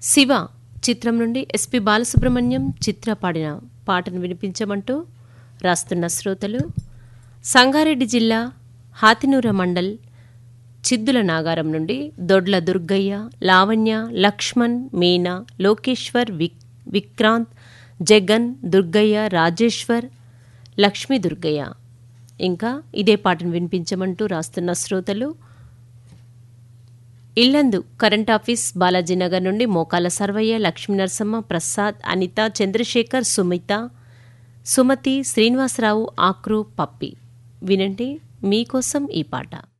శివ చిత్రం నుండి ఎస్పి బాలసుబ్రహ్మణ్యం చిత్ర పాడిన పాటను వినిపించమంటూ రాస్తున్న శ్రోతలు సంగారెడ్డి జిల్లా హాతినూర మండల్ చిద్దుల నాగారం నుండి దొడ్ల దుర్గయ్య లావణ్య లక్ష్మణ్ మీనా లోకేశ్వర్ విక్ విక్రాంత్ జగన్ దుర్గయ్య రాజేశ్వర్ లక్ష్మీ దుర్గయ్య ఇంకా ఇదే పాటను వినిపించమంటూ రాస్తున్న శ్రోతలు ఇల్లందు కరెంట్ ఆఫీస్ బాలాజీనగర్ నుండి మోకాల సర్వయ్య లక్ష్మీ నరసమ్మ ప్రసాద్ అనిత చంద్రశేఖర్ సుమిత సుమతి శ్రీనివాసరావు ఆక్రు పప్పి వినండి మీకోసం ఈ పాట